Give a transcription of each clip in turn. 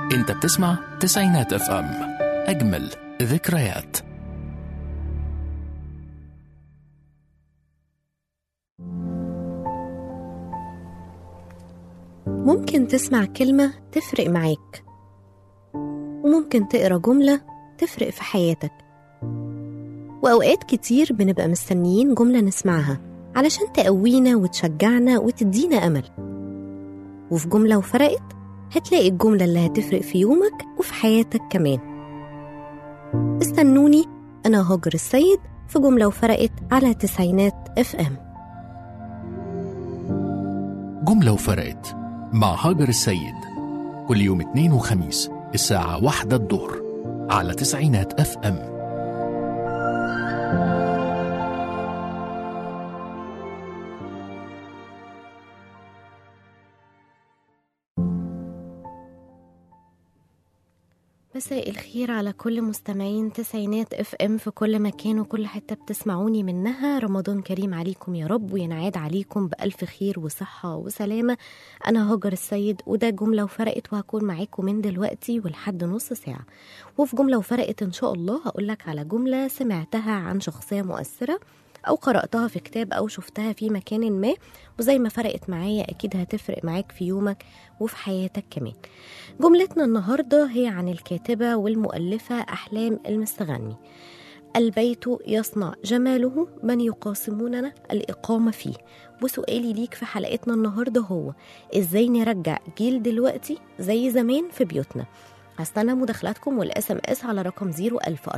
انت بتسمع تسعينات اف ام اجمل ذكريات ممكن تسمع كلمة تفرق معاك وممكن تقرا جملة تفرق في حياتك وأوقات كتير بنبقى مستنيين جملة نسمعها علشان تقوينا وتشجعنا وتدينا أمل وفي جملة وفرقت هتلاقي الجملة اللي هتفرق في يومك وفي حياتك كمان استنوني أنا هاجر السيد في جملة وفرقت على تسعينات اف ام جملة وفرقت مع هاجر السيد كل يوم اثنين وخميس الساعة واحدة الظهر على تسعينات اف ام مساء الخير على كل مستمعين تسعينات اف ام في كل مكان وكل حته بتسمعوني منها رمضان كريم عليكم يا رب وينعاد عليكم بألف خير وصحة وسلامة أنا هاجر السيد وده جملة وفرقت وهكون معاكم من دلوقتي ولحد نص ساعة وفي جملة وفرقت إن شاء الله هقولك على جملة سمعتها عن شخصية مؤثرة أو قرأتها في كتاب أو شفتها في مكان ما وزي ما فرقت معايا أكيد هتفرق معاك في يومك وفي حياتك كمان جملتنا النهاردة هي عن الكاتبة والمؤلفة أحلام المستغني البيت يصنع جماله من يقاسموننا الإقامة فيه وسؤالي ليك في حلقتنا النهاردة هو إزاي نرجع جيل دلوقتي زي زمان في بيوتنا هستنى مداخلاتكم والاس ام اس على رقم 010427894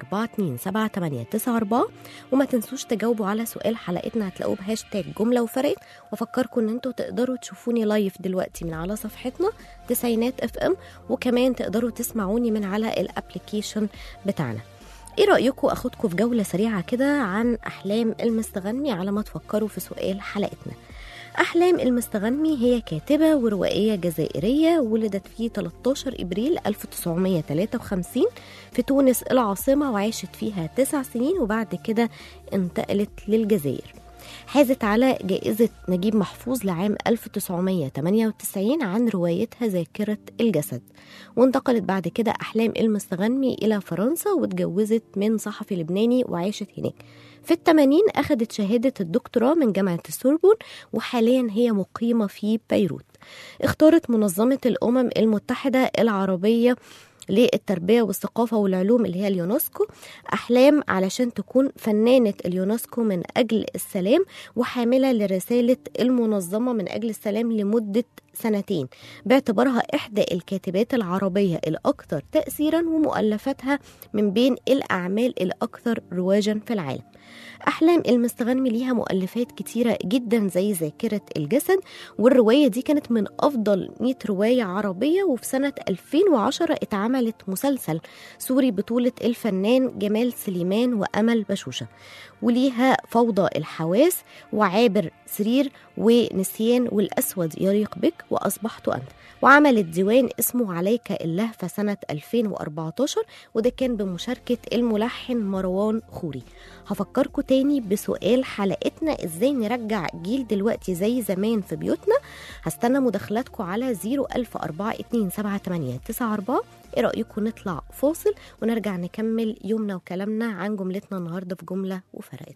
وما تنسوش تجاوبوا على سؤال حلقتنا هتلاقوه بهاشتاج جمله وفرقت وافكركم ان انتوا تقدروا تشوفوني لايف دلوقتي من على صفحتنا تسعينات اف ام وكمان تقدروا تسمعوني من على الابلكيشن بتاعنا ايه رايكم اخدكم في جوله سريعه كده عن احلام المستغني على ما تفكروا في سؤال حلقتنا أحلام المستغني هي كاتبة وروائية جزائرية ولدت في 13 إبريل 1953 في تونس العاصمة وعاشت فيها تسع سنين وبعد كده انتقلت للجزائر حازت على جائزة نجيب محفوظ لعام 1998 عن روايتها ذاكرة الجسد وانتقلت بعد كده أحلام المستغني إلى فرنسا واتجوزت من صحفي لبناني وعاشت هناك في الثمانين أخذت شهادة الدكتوراه من جامعة السوربون وحاليا هي مقيمة في بيروت اختارت منظمة الأمم المتحدة العربية للتربية والثقافة والعلوم اللي هي اليونسكو أحلام علشان تكون فنانة اليونسكو من أجل السلام وحاملة لرسالة المنظمة من أجل السلام لمدة سنتين باعتبارها إحدى الكاتبات العربية الأكثر تأثيرا ومؤلفاتها من بين الأعمال الأكثر رواجا في العالم أحلام المستغني ليها مؤلفات كتيرة جدا زي ذاكرة الجسد والرواية دي كانت من أفضل 100 رواية عربية وفي سنة 2010 اتعملت مسلسل سوري بطولة الفنان جمال سليمان وأمل بشوشة وليها فوضى الحواس وعابر سرير ونسيان والأسود يليق بك وأصبحت أنت وعملت ديوان اسمه عليك اللهفة سنة 2014 وده كان بمشاركة الملحن مروان خوري هفكركم تاني بسؤال حلقتنا ازاي نرجع جيل دلوقتي زي زمان في بيوتنا هستنى مداخلاتكم على 010427894 ايه رأيكم نطلع فاصل ونرجع نكمل يومنا وكلامنا عن جملتنا النهارده في جملة وفرقت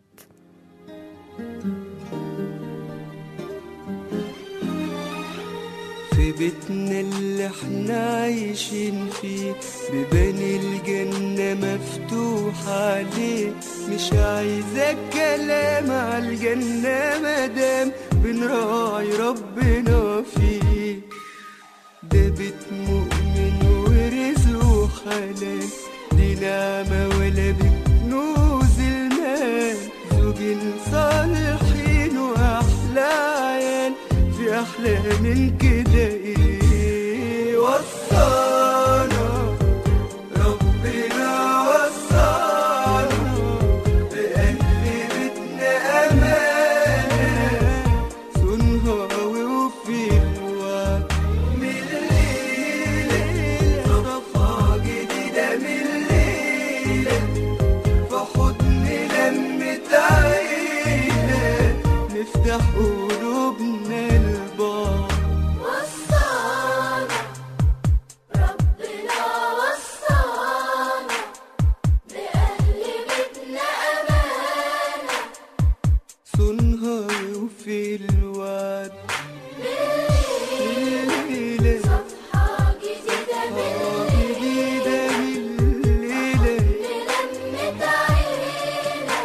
في بيتنا اللي احنا عايشين فيه بيبان الجنة مفتوح عليه مش عايزة كلام عالجنة مادام بنراعي ربنا فيه ده بيت مؤمن ورزقه حلال دي نعمة ولا بكنوز المال زوجين صالحين وأحلى عيال في أحلى من كده إيه وصانا ربنا وصانا بقلب بيتنا أمانة صنها وفي الوعد من الليلة صفحة جديدة من الليلة في حضن لمة عيلة نفتح قلوبنا لبعض الوعد الليلة صفحة جديدة آه جديدة الليلة لمة عينينا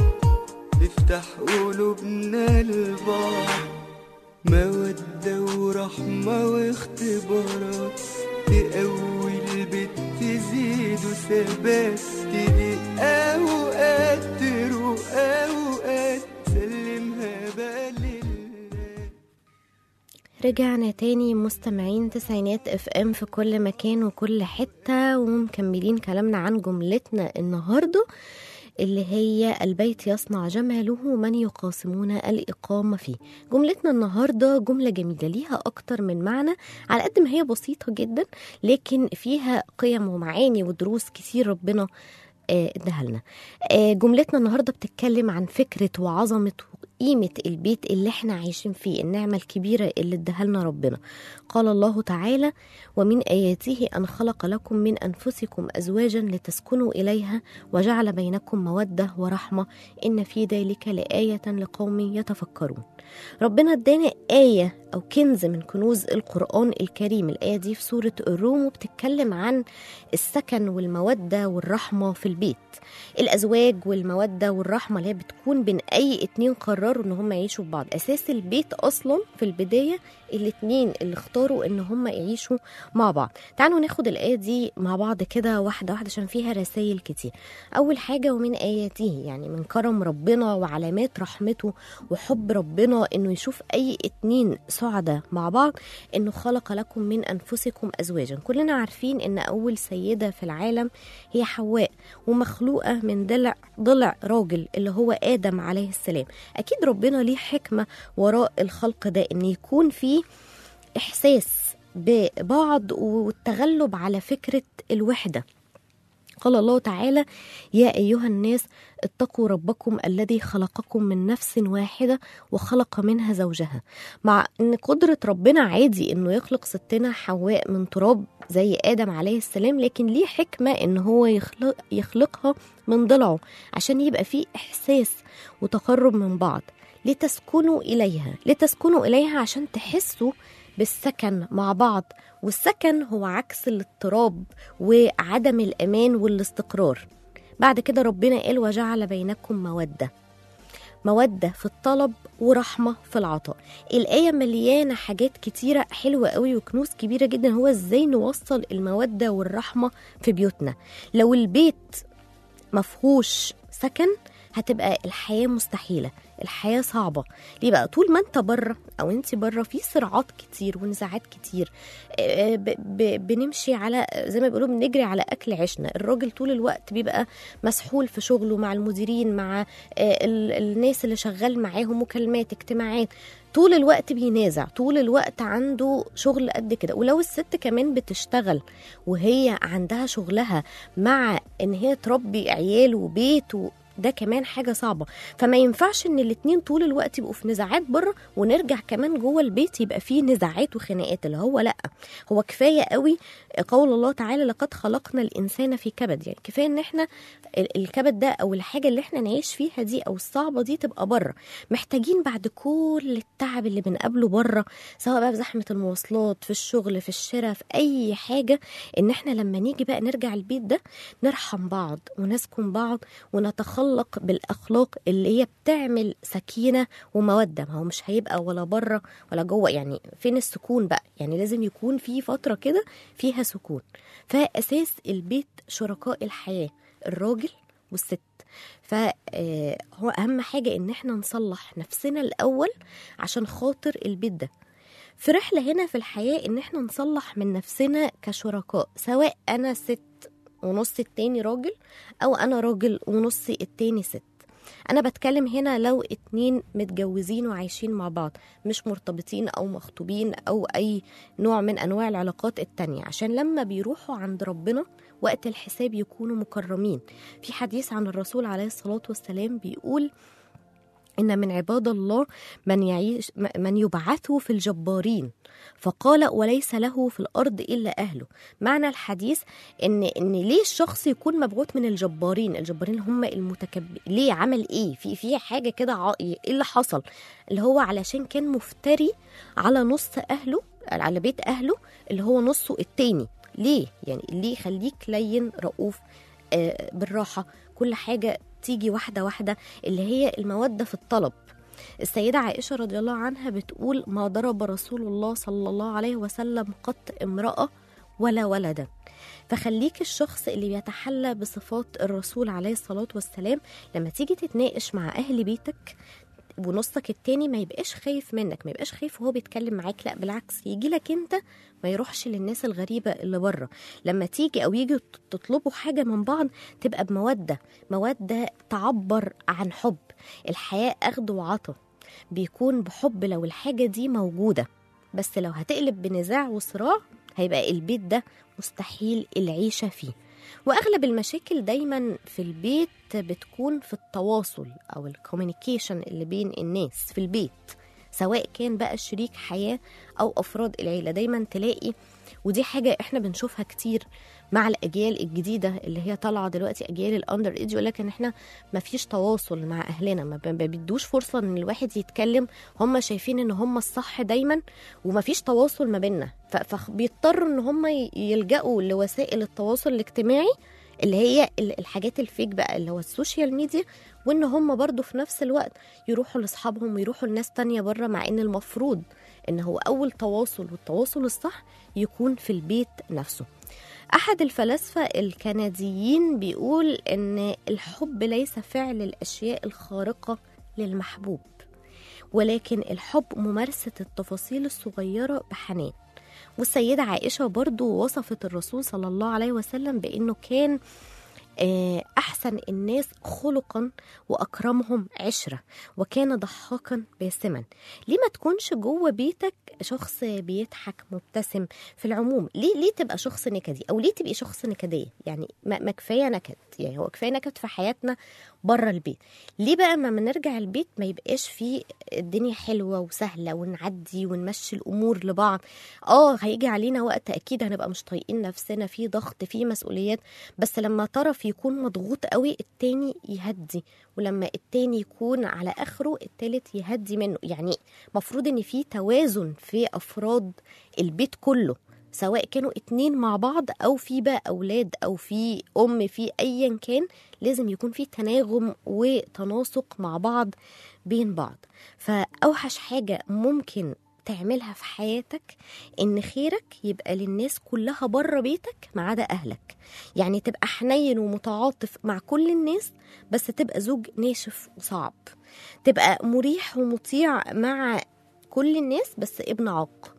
نفتح قلوبنا لبعض مودة ورحمة واختبارات تقوي البيت تزيد وثبات تضيق أوقات تروق أوقات سلمها بقى لله رجعنا تاني مستمعين تسعينات اف ام في كل مكان وكل حتة ومكملين كلامنا عن جملتنا النهاردة اللي هي البيت يصنع جماله من يقاسمون الإقامة فيه جملتنا النهاردة جملة جميلة ليها أكتر من معنى على قد ما هي بسيطة جدا لكن فيها قيم ومعاني ودروس كتير ربنا آه، اداها لنا آه، جملتنا النهارده بتتكلم عن فكره وعظمه وقيمه البيت اللي احنا عايشين فيه النعمه الكبيره اللي اداها لنا ربنا قال الله تعالى ومن اياته ان خلق لكم من انفسكم ازواجا لتسكنوا اليها وجعل بينكم موده ورحمه ان في ذلك لايه لقوم يتفكرون ربنا ادانا آية أو كنز من كنوز القرآن الكريم الآية دي في سورة الروم وبتتكلم عن السكن والمودة والرحمة في البيت الأزواج والمودة والرحمة اللي هي بتكون بين أي اتنين قرروا إن هم يعيشوا ببعض أساس البيت أصلا في البداية الاتنين اللي اختاروا إن هم يعيشوا مع بعض تعالوا ناخد الآية دي مع بعض كده واحدة واحدة عشان فيها رسائل كتير أول حاجة ومن آياته يعني من كرم ربنا وعلامات رحمته وحب ربنا إنه يشوف أي اتنين سعداء مع بعض إنه خلق لكم من أنفسكم أزواجا كلنا عارفين إن أول سيدة في العالم هي حواء ومخلوقة من ضلع ضلع راجل اللي هو آدم عليه السلام أكيد ربنا ليه حكمة وراء الخلق ده إن يكون فيه إحساس ببعض والتغلب على فكرة الوحدة قال الله تعالى يا أيها الناس اتقوا ربكم الذي خلقكم من نفس واحدة وخلق منها زوجها مع أن قدرة ربنا عادي أنه يخلق ستنا حواء من تراب زي آدم عليه السلام لكن ليه حكمة أن هو يخلق يخلقها من ضلعه عشان يبقى فيه إحساس وتقرب من بعض لتسكنوا إليها لتسكنوا إليها عشان تحسوا بالسكن مع بعض والسكن هو عكس الاضطراب وعدم الأمان والاستقرار بعد كده ربنا قال وجعل بينكم مودة مودة في الطلب ورحمة في العطاء الآية مليانة حاجات كتيرة حلوة قوي وكنوز كبيرة جدا هو ازاي نوصل المودة والرحمة في بيوتنا لو البيت مفهوش سكن هتبقى الحياة مستحيلة الحياة صعبة ليه بقى طول ما انت بره او انت بره في صراعات كتير ونزاعات كتير آه، ب- ب- بنمشي على زي ما بيقولوا بنجري على اكل عيشنا الراجل طول الوقت بيبقى مسحول في شغله مع المديرين مع آه، ال- الناس اللي شغال معاهم مكالمات اجتماعات طول الوقت بينازع طول الوقت عنده شغل قد كده ولو الست كمان بتشتغل وهي عندها شغلها مع ان هي تربي عيال وبيت و... ده كمان حاجة صعبة فما ينفعش ان الاتنين طول الوقت يبقوا في نزاعات بره ونرجع كمان جوه البيت يبقى فيه نزاعات وخناقات اللي هو لا هو كفاية قوي قول الله تعالى لقد خلقنا الانسان في كبد يعني كفاية ان احنا ال- الكبد ده او الحاجة اللي احنا نعيش فيها دي او الصعبة دي تبقى بره محتاجين بعد كل التعب اللي بنقابله بره سواء بقى في زحمة المواصلات في الشغل في الشارع في اي حاجة ان احنا لما نيجي بقى نرجع البيت ده نرحم بعض ونسكن بعض ونتخلق بالاخلاق اللي هي بتعمل سكينه وموده ما هو مش هيبقى ولا بره ولا جوه يعني فين السكون بقى يعني لازم يكون في فتره كده فيها سكون فاساس البيت شركاء الحياه الراجل والست فهو اهم حاجه ان احنا نصلح نفسنا الاول عشان خاطر البيت ده في رحله هنا في الحياه ان احنا نصلح من نفسنا كشركاء سواء انا ست ونص التاني راجل او انا راجل ونص التاني ست انا بتكلم هنا لو اتنين متجوزين وعايشين مع بعض مش مرتبطين او مخطوبين او اي نوع من انواع العلاقات التانية عشان لما بيروحوا عند ربنا وقت الحساب يكونوا مكرمين في حديث عن الرسول عليه الصلاة والسلام بيقول إن من عباد الله من يعيش من يبعث في الجبارين فقال وليس له في الأرض إلا أهله معنى الحديث إن إن ليه الشخص يكون مبعوث من الجبارين الجبارين هم المتكبر ليه عمل إيه في في حاجة كده ع- إيه اللي حصل اللي هو علشان كان مفتري على نص أهله على بيت أهله اللي هو نصه التاني ليه يعني ليه يخليك لين رؤوف آه، بالراحة كل حاجة تيجي واحدة واحدة اللي هي المودة في الطلب السيدة عائشة رضي الله عنها بتقول ما ضرب رسول الله صلى الله عليه وسلم قط امرأة ولا ولدا فخليك الشخص اللي بيتحلى بصفات الرسول عليه الصلاة والسلام لما تيجي تتناقش مع أهل بيتك ونصك التاني ما يبقاش خايف منك ما يبقاش خايف وهو بيتكلم معاك لا بالعكس يجي لك انت ما يروحش للناس الغريبة اللي بره لما تيجي او يجي تطلبوا حاجة من بعض تبقى بمودة مودة تعبر عن حب الحياة أخذ وعطا بيكون بحب لو الحاجة دي موجودة بس لو هتقلب بنزاع وصراع هيبقى البيت ده مستحيل العيشة فيه واغلب المشاكل دايما في البيت بتكون في التواصل او الكوميونيكيشن اللي بين الناس في البيت سواء كان بقى شريك حياه او افراد العيله دايما تلاقي ودي حاجه احنا بنشوفها كتير مع الاجيال الجديده اللي هي طالعه دلوقتي اجيال الاندر ايج يقول لك ان احنا ما فيش تواصل مع اهلنا ما ب- ما بيدوش فرصه ان الواحد يتكلم هم شايفين ان هم الصح دايما وما فيش تواصل ما بيننا ف- فبيضطروا ان هم ي- يلجأوا لوسائل التواصل الاجتماعي اللي هي ال- الحاجات الفيك بقى اللي هو السوشيال ميديا وان هم برضو في نفس الوقت يروحوا لاصحابهم ويروحوا لناس تانية بره مع ان المفروض ان هو اول تواصل والتواصل الصح يكون في البيت نفسه احد الفلاسفه الكنديين بيقول ان الحب ليس فعل الاشياء الخارقه للمحبوب ولكن الحب ممارسه التفاصيل الصغيره بحنان والسيدة عائشة برضو وصفت الرسول صلى الله عليه وسلم بأنه كان آه، أحسن الناس خلقا وأكرمهم عشرة وكان ضحاكا باسما ليه ما تكونش جوه بيتك شخص بيضحك مبتسم في العموم ليه ليه تبقى شخص نكدي أو ليه تبقي شخص نكدية يعني ما ما كفاية نكد يعني هو كفاية نكد في حياتنا بره البيت ليه بقى ما نرجع البيت ما يبقاش فيه الدنيا حلوة وسهلة ونعدي ونمشي الأمور لبعض اه هيجي علينا وقت اكيد هنبقى مش طايقين نفسنا في ضغط في مسؤوليات بس لما طرف يكون مضغوط قوي التاني يهدي ولما التاني يكون على اخره التالت يهدي منه يعني مفروض ان في توازن في افراد البيت كله سواء كانوا اتنين مع بعض او في بقى اولاد او في ام في ايا كان لازم يكون في تناغم وتناسق مع بعض بين بعض فاوحش حاجه ممكن تعملها في حياتك ان خيرك يبقى للناس كلها بره بيتك ما عدا اهلك يعني تبقى حنين ومتعاطف مع كل الناس بس تبقى زوج ناشف وصعب تبقى مريح ومطيع مع كل الناس بس ابن عاق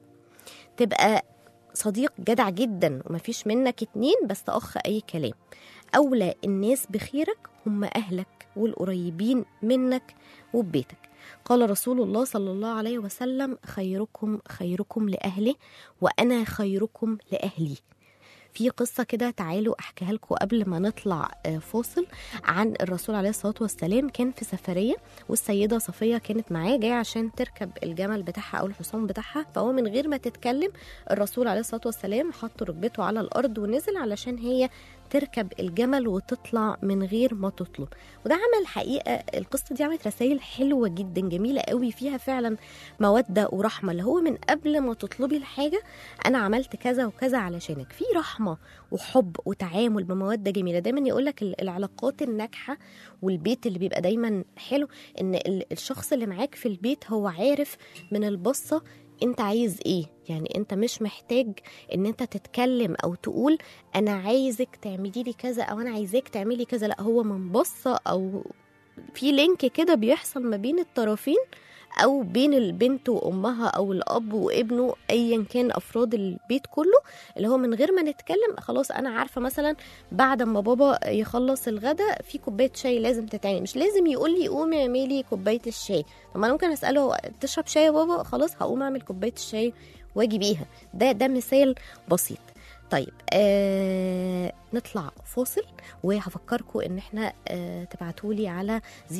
تبقى صديق جدع جدا ومفيش منك اتنين بس اخ اي كلام اولى الناس بخيرك هم اهلك والقريبين منك وببيتك قال رسول الله صلى الله عليه وسلم خيركم خيركم لاهله وانا خيركم لاهلي في قصة كده تعالوا أحكيها لكم قبل ما نطلع آه، فاصل عن الرسول عليه الصلاة والسلام كان في سفرية والسيدة صفية كانت معاه جاية عشان تركب الجمل بتاعها أو الحصان بتاعها فهو من غير ما تتكلم الرسول عليه الصلاة والسلام حط ركبته على الأرض ونزل علشان هي تركب الجمل وتطلع من غير ما تطلب وده عمل حقيقة القصة دي عملت رسائل حلوة جدا جميلة قوي فيها فعلا مودة ورحمة اللي هو من قبل ما تطلبي الحاجة أنا عملت كذا وكذا علشانك في رحمة وحب وتعامل بمودة جميلة دايما يقولك ال- العلاقات الناجحة والبيت اللي بيبقى دايما حلو إن ال- الشخص اللي معاك في البيت هو عارف من البصة انت عايز ايه يعني انت مش محتاج ان انت تتكلم او تقول انا عايزك تعملي لي كذا او انا عايزاك تعملي كذا لا هو من بصه او في لينك كده بيحصل ما بين الطرفين او بين البنت وامها او الاب وابنه ايا كان افراد البيت كله اللي هو من غير ما نتكلم خلاص انا عارفه مثلا بعد ما بابا يخلص الغدا في كوبايه شاي لازم تتعمل مش لازم يقول لي قومي اعملي كوبايه الشاي طب ما انا ممكن اساله تشرب شاي يا بابا خلاص هقوم اعمل كوبايه الشاي واجي بيها ده ده مثال بسيط طيب آه نطلع فاصل وهفكركم ان احنا آه تبعتولي على 010427889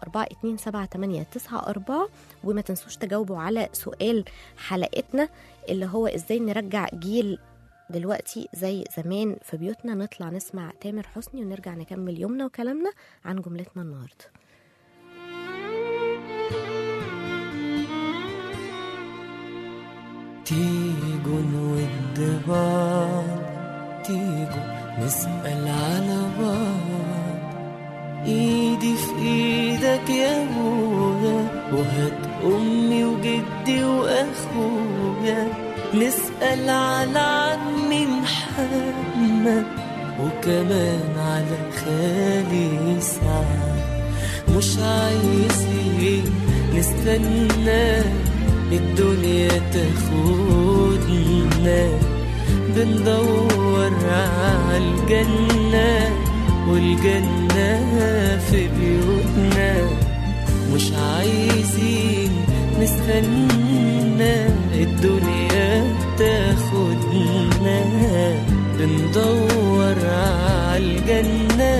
وما تنسوش تجاوبوا على سؤال حلقتنا اللي هو ازاي نرجع جيل دلوقتي زي زمان في بيوتنا نطلع نسمع تامر حسني ونرجع نكمل يومنا وكلامنا عن جملتنا النهارده تيجوا نود بعض تيجوا نسأل على بعض ايدي في ايدك يا ابويا وهات امي وجدي واخويا نسأل على عمي محمد وكمان على خالي سعد مش عايزين نستنى الدنيا تاخدنا بندور على الجنة والجنة في بيوتنا مش عايزين نستنى الدنيا تاخدنا بندور على الجنة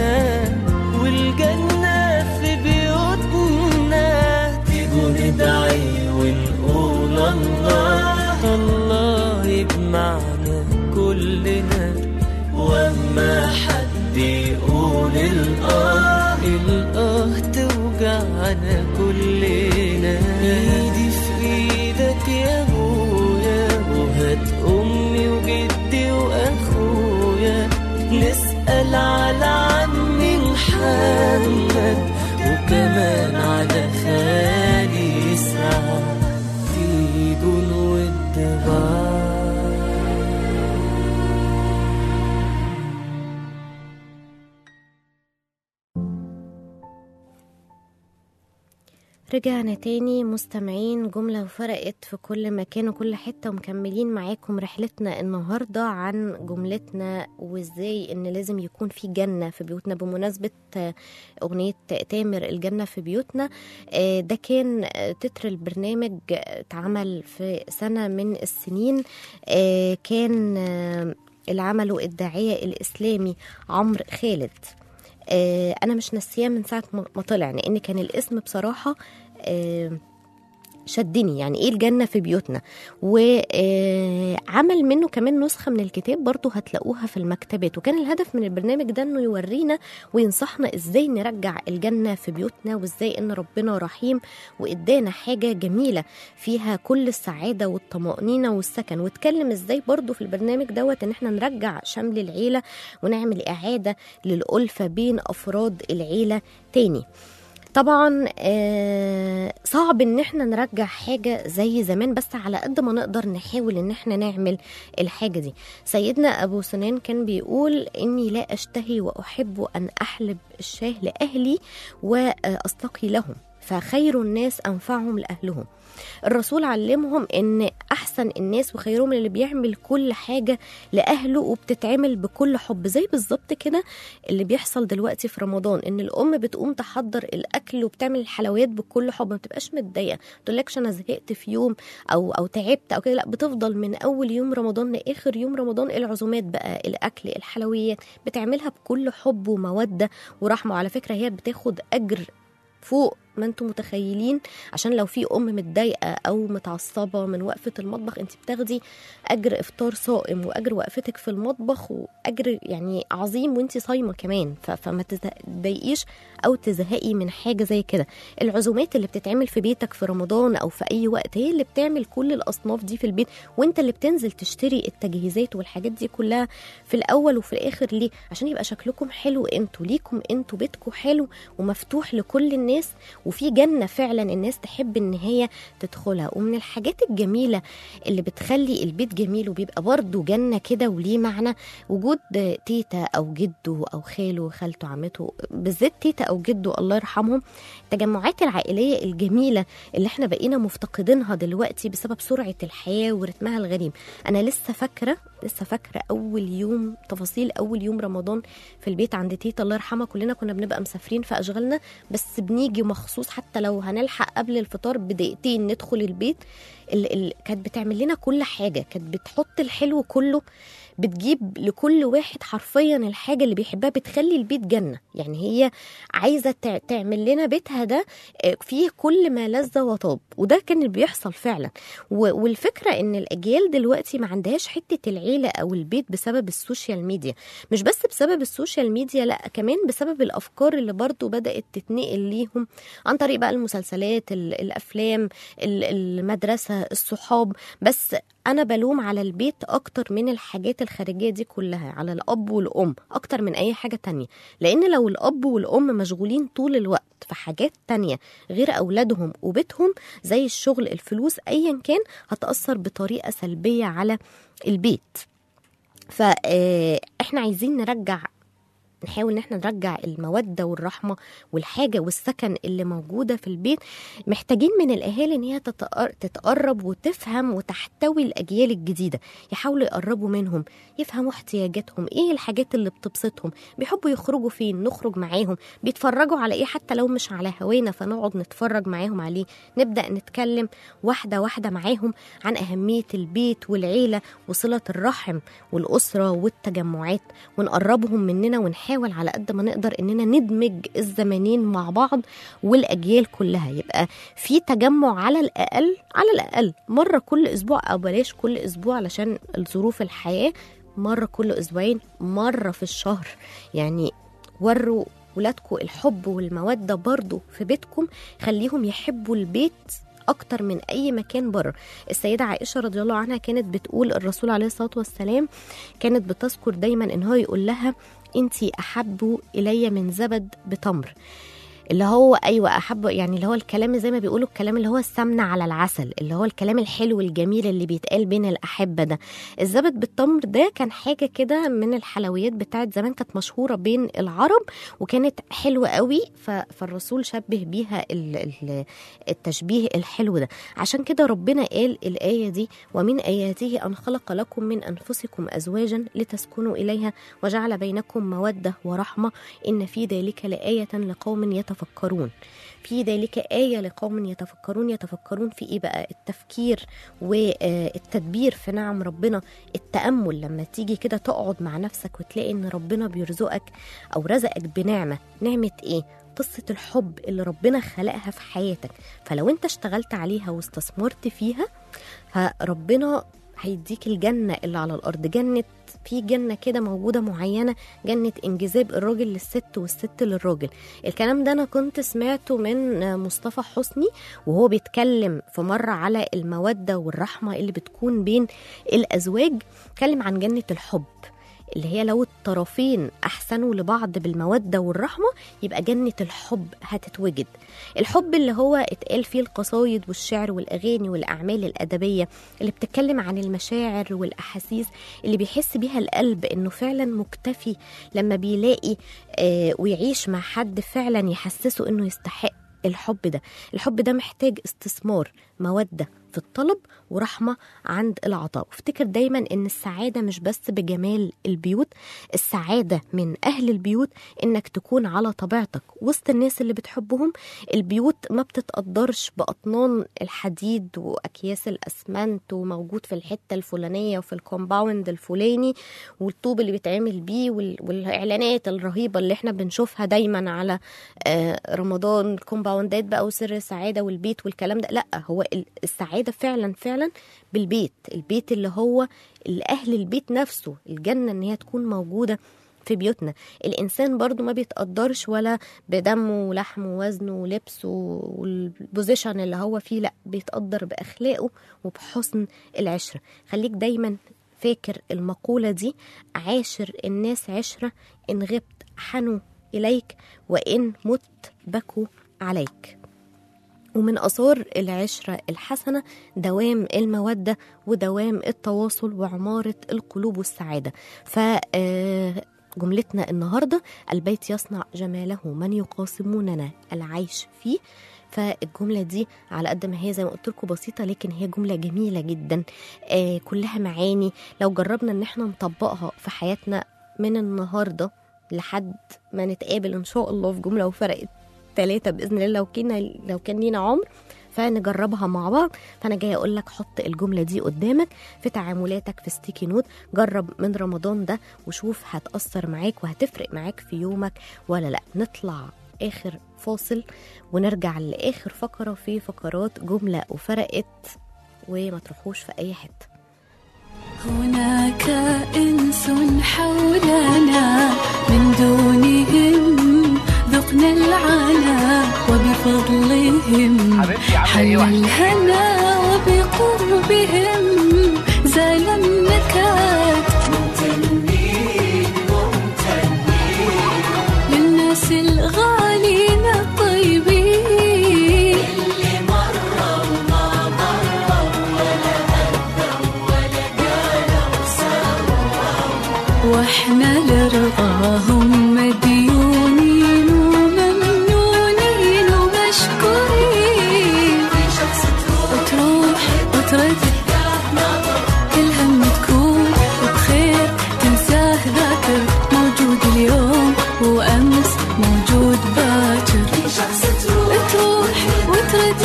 والجنة في بيوتنا تيجوا ندعي ونقول الله الله يجمعنا كلنا واما حد يقول الاه الاه توجعنا كلنا ايدي في ايدك يا ابويا وهات امي وجدي واخويا نسال على عمي محمد وكمان على خالي سعد تيجوا نود بعض رجعنا تاني مستمعين جملة وفرقت في كل مكان وكل حتة ومكملين معاكم رحلتنا النهاردة عن جملتنا وازاي ان لازم يكون في جنة في بيوتنا بمناسبة آه، اغنية تامر الجنة في بيوتنا آه، ده كان آه، تتر البرنامج آه، اتعمل في سنة من السنين آه، كان آه، اللي عمله الداعية الإسلامي عمرو خالد آه، انا مش ناسياه من ساعه ما ما طلع لان كان الاسم بصراحه آه، شدني يعني ايه الجنه في بيوتنا وعمل منه كمان نسخه من الكتاب برضو هتلاقوها في المكتبات وكان الهدف من البرنامج ده انه يورينا وينصحنا ازاي نرجع الجنه في بيوتنا وازاي ان ربنا رحيم وادانا حاجه جميله فيها كل السعاده والطمانينه والسكن واتكلم ازاي برضو في البرنامج دوت ان احنا نرجع شمل العيله ونعمل اعاده للالفه بين افراد العيله تاني طبعا آه، صعب ان احنا نرجع حاجة زي زمان بس على قد ما نقدر نحاول ان احنا نعمل الحاجة دي سيدنا ابو سنان كان بيقول اني لا اشتهي واحب ان احلب الشاه لاهلي واستقي لهم فخير الناس انفعهم لاهلهم الرسول علمهم ان احسن الناس وخيرهم اللي بيعمل كل حاجه لاهله وبتتعمل بكل حب زي بالظبط كده اللي بيحصل دلوقتي في رمضان ان الام بتقوم تحضر الاكل وبتعمل الحلويات بكل حب ما بتبقاش متضايقه ما تقولكش انا زهقت في يوم او او تعبت او كده لا بتفضل من اول يوم رمضان لاخر يوم رمضان العزومات بقى الاكل الحلويات بتعملها بكل حب وموده ورحمه وعلى فكره هي بتاخد اجر فوق ما انتم متخيلين عشان لو في ام متضايقه او متعصبه من وقفه المطبخ انت بتاخدي اجر افطار صائم واجر وقفتك في المطبخ واجر يعني عظيم وانت صايمه كمان ف- فما تضايقيش او تزهقي من حاجه زي كده العزومات اللي بتتعمل في بيتك في رمضان او في اي وقت هي اللي بتعمل كل الاصناف دي في البيت وانت اللي بتنزل تشتري التجهيزات والحاجات دي كلها في الاول وفي الاخر ليه عشان يبقى شكلكم حلو انتوا ليكم انتوا بيتكم حلو ومفتوح لكل الناس وفي جنه فعلا الناس تحب ان هي تدخلها ومن الحاجات الجميله اللي بتخلي البيت جميل وبيبقى برضه جنه كده وليه معنى وجود تيتا او جده او خاله خالته عمته بالذات تيتا او جده الله يرحمهم التجمعات العائليه الجميله اللي احنا بقينا مفتقدينها دلوقتي بسبب سرعه الحياه ورتمها الغريب انا لسه فاكره لسه فاكره اول يوم تفاصيل اول يوم رمضان في البيت عند تيتا الله يرحمها كلنا كنا بنبقى مسافرين في اشغالنا بس بنيجي مخصوص حتى لو هنلحق قبل الفطار بدقيقتين ندخل البيت ال... ال... كانت بتعمل لنا كل حاجه كانت بتحط الحلو كله بتجيب لكل واحد حرفيا الحاجه اللي بيحبها بتخلي البيت جنه يعني هي عايزه تع- تعمل لنا بيتها ده آه، فيه كل ما لذ وطاب وده كان اللي بيحصل فعلا و- والفكره ان الاجيال دلوقتي ما عندهاش حته العيله او البيت بسبب السوشيال ميديا مش بس بسبب السوشيال ميديا لا كمان بسبب الافكار اللي برضو بدات تتنقل ليهم عن طريق بقى المسلسلات ال- الافلام ال- المدرسه الصحاب بس انا بلوم على البيت اكتر من الحاجات الخارجيه دي كلها على الاب والام اكتر من اي حاجه تانية لان لو الاب والام مشغولين طول الوقت في حاجات تانية غير اولادهم وبيتهم زي الشغل الفلوس ايا كان هتاثر بطريقه سلبيه على البيت فاحنا عايزين نرجع نحاول ان احنا نرجع الموده والرحمه والحاجه والسكن اللي موجوده في البيت محتاجين من الاهالي ان هي تتقر- تتقرب وتفهم وتحتوي الاجيال الجديده يحاولوا يقربوا منهم يفهموا احتياجاتهم ايه الحاجات اللي بتبسطهم بيحبوا يخرجوا فين نخرج معاهم بيتفرجوا على ايه حتى لو مش على هوانا فنقعد نتفرج معاهم عليه نبدا نتكلم واحده واحده معاهم عن اهميه البيت والعيله وصله الرحم والاسره والتجمعات ونقربهم مننا ونحاول على قد ما نقدر اننا ندمج الزمانين مع بعض والاجيال كلها يبقى في تجمع على الاقل على الاقل مره كل اسبوع او بلاش كل اسبوع علشان ظروف الحياه مره كل اسبوعين مره في الشهر يعني وروا ولادكم الحب والموده برضو في بيتكم خليهم يحبوا البيت اكتر من اي مكان بره السيده عائشه رضي الله عنها كانت بتقول الرسول عليه الصلاه والسلام كانت بتذكر دايما ان هو يقول لها انت احب الي من زبد بتمر اللي هو ايوه احب يعني اللي هو الكلام زي ما بيقولوا الكلام اللي هو السمنه على العسل اللي هو الكلام الحلو الجميل اللي بيتقال بين الاحبه ده الزبد بالتمر ده كان حاجه كده من الحلويات بتاعت زمان كانت مشهوره بين العرب وكانت حلوه قوي ف- فالرسول شبه بيها ال- ال- التشبيه الحلو ده عشان كده ربنا قال الايه دي ومن اياته ان خلق لكم من انفسكم ازواجا لتسكنوا اليها وجعل بينكم موده ورحمه ان في ذلك لايه لقوم يتفكرون في ذلك آية لقوم يتفكرون يتفكرون في إيه بقى التفكير والتدبير في نعم ربنا التأمل لما تيجي كده تقعد مع نفسك وتلاقي إن ربنا بيرزقك أو رزقك بنعمة نعمة إيه قصة الحب اللي ربنا خلقها في حياتك فلو انت اشتغلت عليها واستثمرت فيها فربنا هيديك الجنة اللي على الأرض جنة في جنة كده موجودة معينة جنة انجذاب الراجل للست والست للراجل الكلام ده أنا كنت سمعته من مصطفى حسني وهو بيتكلم في مرة على المودة والرحمة اللي بتكون بين الأزواج اتكلم عن جنة الحب اللي هي لو الطرفين احسنوا لبعض بالموده والرحمه يبقى جنه الحب هتتوجد الحب اللي هو اتقال فيه القصايد والشعر والاغاني والاعمال الادبيه اللي بتتكلم عن المشاعر والاحاسيس اللي بيحس بيها القلب انه فعلا مكتفي لما بيلاقي آه ويعيش مع حد فعلا يحسسه انه يستحق الحب ده الحب ده محتاج استثمار مودة في الطلب ورحمة عند العطاء وافتكر دايما ان السعادة مش بس بجمال البيوت السعادة من اهل البيوت انك تكون على طبيعتك وسط الناس اللي بتحبهم البيوت ما بتتقدرش بأطنان الحديد واكياس الاسمنت وموجود في الحتة الفلانية وفي الكومباوند الفلاني والطوب اللي بيتعمل بيه وال- والاعلانات الرهيبة اللي احنا بنشوفها دايما على آه، رمضان الكومباوندات بقى وسر السعادة والبيت والكلام ده لا هو ال- السعادة فعلا فعلا بالبيت البيت اللي هو اللي أهل البيت نفسه الجنة إن هي تكون موجودة في بيوتنا الإنسان برضو ما بيتقدرش ولا بدمه ولحمه ووزنه ولبسه والبوزيشن اللي هو فيه لا بيتقدر بأخلاقه وبحسن العشرة خليك دايما فاكر المقولة دي عاشر الناس عشرة إن غبت حنوا إليك وإن مت بكوا عليك ومن آثار العشرة الحسنة دوام المودة ودوام التواصل وعمارة القلوب والسعادة ف آه، جملتنا النهاردة البيت يصنع جماله من يقاسموننا العيش فيه فالجملة دي على قد ما هي زي ما قلت لكم بسيطة لكن هي جملة جميلة جدا آه كلها معاني لو جربنا ان احنا نطبقها في حياتنا من النهاردة لحد ما نتقابل ان شاء الله في جملة وفرقت ثلاثة بإذن الله لو كنا لو كان لينا عمر فنجربها مع بعض فانا جايه اقول لك حط الجمله دي قدامك في تعاملاتك في ستيكي نوت جرب من رمضان ده وشوف هتاثر معاك وهتفرق معاك في يومك ولا لا نطلع اخر فاصل ونرجع لاخر فقره في فقرات جمله وفرقت وما تروحوش في اي حته هناك إنس حولنا من دونهم ذقنا العنا وبفضلهم حل الهنا وبقربهم زال النكات للناس الغالين الطيبين واحنا لرضاهم مديونين وممنونين ومشكورين وتروح وترد كل هم تكون بخير تنساه ذاكر موجود اليوم وامس موجود باكر تروح وترد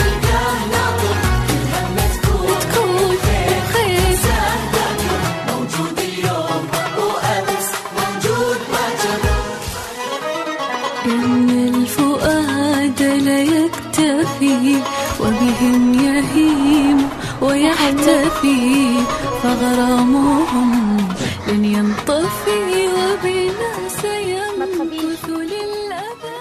تكون بخير إن الفؤاد لا يكتفي وبهم يهيم ويحتفي فغرامهم لن ينطفي وبنا سيمكث للأبد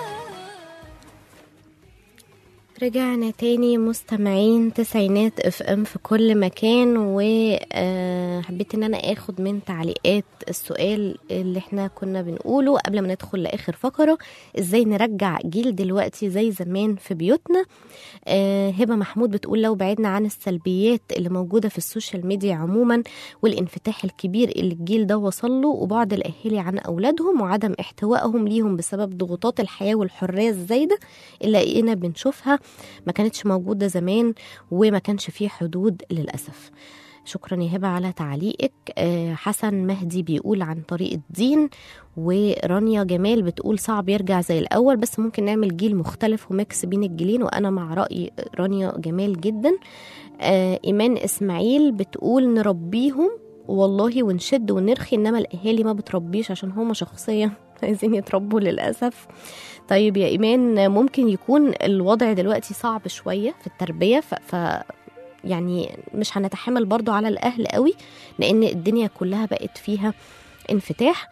رجعنا تاني مستمعين تسعينات اف ام في كل مكان وحبيت ان انا اخد من تعليقات السؤال اللي احنا كنا بنقوله قبل ما ندخل لاخر فقره ازاي نرجع جيل دلوقتي زي زمان في بيوتنا آه، هبه محمود بتقول لو بعدنا عن السلبيات اللي موجوده في السوشيال ميديا عموما والانفتاح الكبير اللي الجيل ده وصل له وبعد الاهالي عن اولادهم وعدم احتوائهم ليهم بسبب ضغوطات الحياه والحريه الزايده اللي لقينا بنشوفها ما كانتش موجودة زمان وما كانش فيه حدود للأسف شكرا يا هبة على تعليقك آه، حسن مهدي بيقول عن طريق الدين ورانيا جمال بتقول صعب يرجع زي الأول بس ممكن نعمل جيل مختلف وميكس بين الجيلين وأنا مع رأي رانيا جمال جدا آه، إيمان إسماعيل بتقول نربيهم والله ونشد ونرخي إنما الأهالي ما بتربيش عشان هما شخصيا عايزين يتربوا للأسف طيب يا إيمان ممكن يكون الوضع دلوقتي صعب شوية في التربية ف, ف يعني مش هنتحمل برضو على الأهل قوي لأن الدنيا كلها بقت فيها انفتاح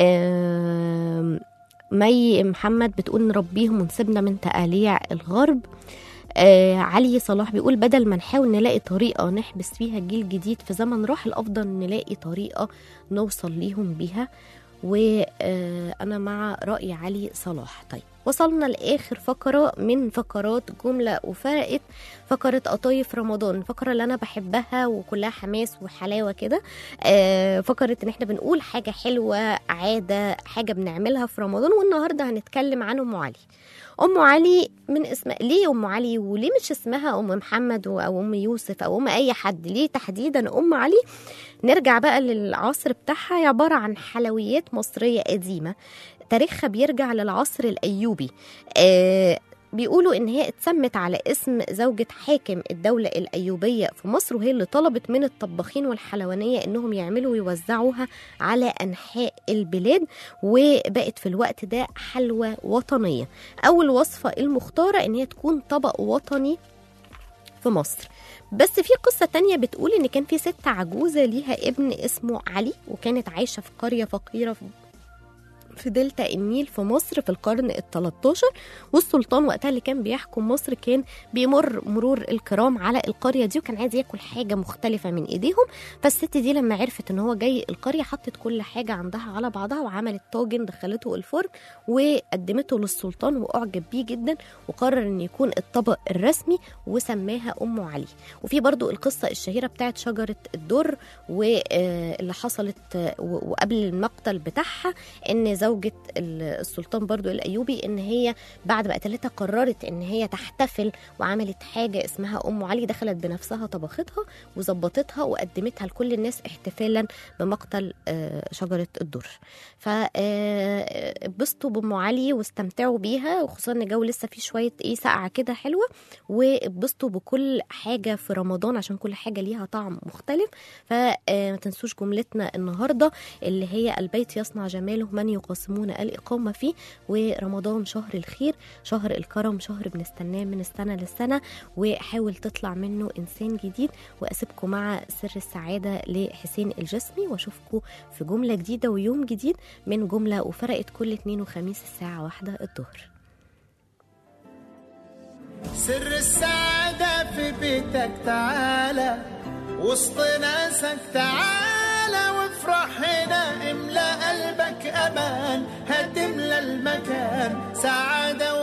آم، مي محمد بتقول نربيهم ونسيبنا من تقاليع الغرب آه علي صلاح بيقول بدل ما نحاول نلاقي طريقة نحبس فيها جيل جديد في زمن راح الأفضل نلاقي طريقة نوصل ليهم بيها وأنا مع رأي علي صلاح طيب وصلنا لآخر فقرة من فقرات جملة وفرقت فقرة قطايف رمضان الفقرة اللي أنا بحبها وكلها حماس وحلاوة كده آه، فقرة إن إحنا بنقول حاجة حلوة عادة حاجة بنعملها في رمضان والنهاردة هنتكلم عن أم علي ام علي من اسم ليه ام علي وليه مش اسمها ام محمد او ام يوسف او ام اي حد ليه تحديدا ام علي نرجع بقى للعصر بتاعها هي عباره عن حلويات مصريه قديمه تاريخها بيرجع للعصر الايوبي آه بيقولوا ان هي اتسمت على اسم زوجة حاكم الدولة الايوبية في مصر وهي اللي طلبت من الطباخين والحلوانية انهم يعملوا ويوزعوها على انحاء البلاد وبقت في الوقت ده حلوى وطنية اول وصفة المختارة ان هي تكون طبق وطني في مصر بس في قصة تانية بتقول إن كان في ست عجوزة ليها ابن اسمه علي وكانت عايشة في قرية فقيرة في في دلتا النيل في مصر في القرن ال 13 والسلطان وقتها اللي كان بيحكم مصر كان بيمر مرور الكرام على القريه دي وكان عايز ياكل حاجه مختلفه من ايديهم فالست دي لما عرفت ان هو جاي القريه حطت كل حاجه عندها على بعضها وعملت طاجن دخلته الفرن وقدمته للسلطان واعجب بيه جدا وقرر ان يكون الطبق الرسمي وسماها ام علي وفي برضو القصه الشهيره بتاعت شجره الدر واللي حصلت آه، و- وقبل المقتل بتاعها ان زوج زوجة ال- السلطان برضو الأيوبي إن هي بعد ما قتلتها قررت إن هي تحتفل وعملت حاجة اسمها أم علي دخلت بنفسها طبختها وظبطتها وقدمتها لكل الناس احتفالا بمقتل آه، شجرة الدر فاتبسطوا بأم علي واستمتعوا بيها وخصوصا إن الجو لسه فيه شوية إيه سقعة كده حلوة واتبسطوا بكل حاجة في رمضان عشان كل حاجة ليها طعم مختلف فما تنسوش جملتنا النهاردة اللي هي البيت يصنع جماله من يقاسمون الإقامة فيه ورمضان شهر الخير شهر الكرم شهر بنستناه من السنة للسنة وحاول تطلع منه إنسان جديد وأسيبكم مع سر السعادة لحسين الجسمي وأشوفكم في جملة جديدة ويوم جديد من جملة وفرقت كل اتنين وخميس الساعة واحدة الظهر سر السعادة في بيتك تعالى وسط ناسك تعالى وافرح هنا املى قلبك امان هتملى المكان سعادة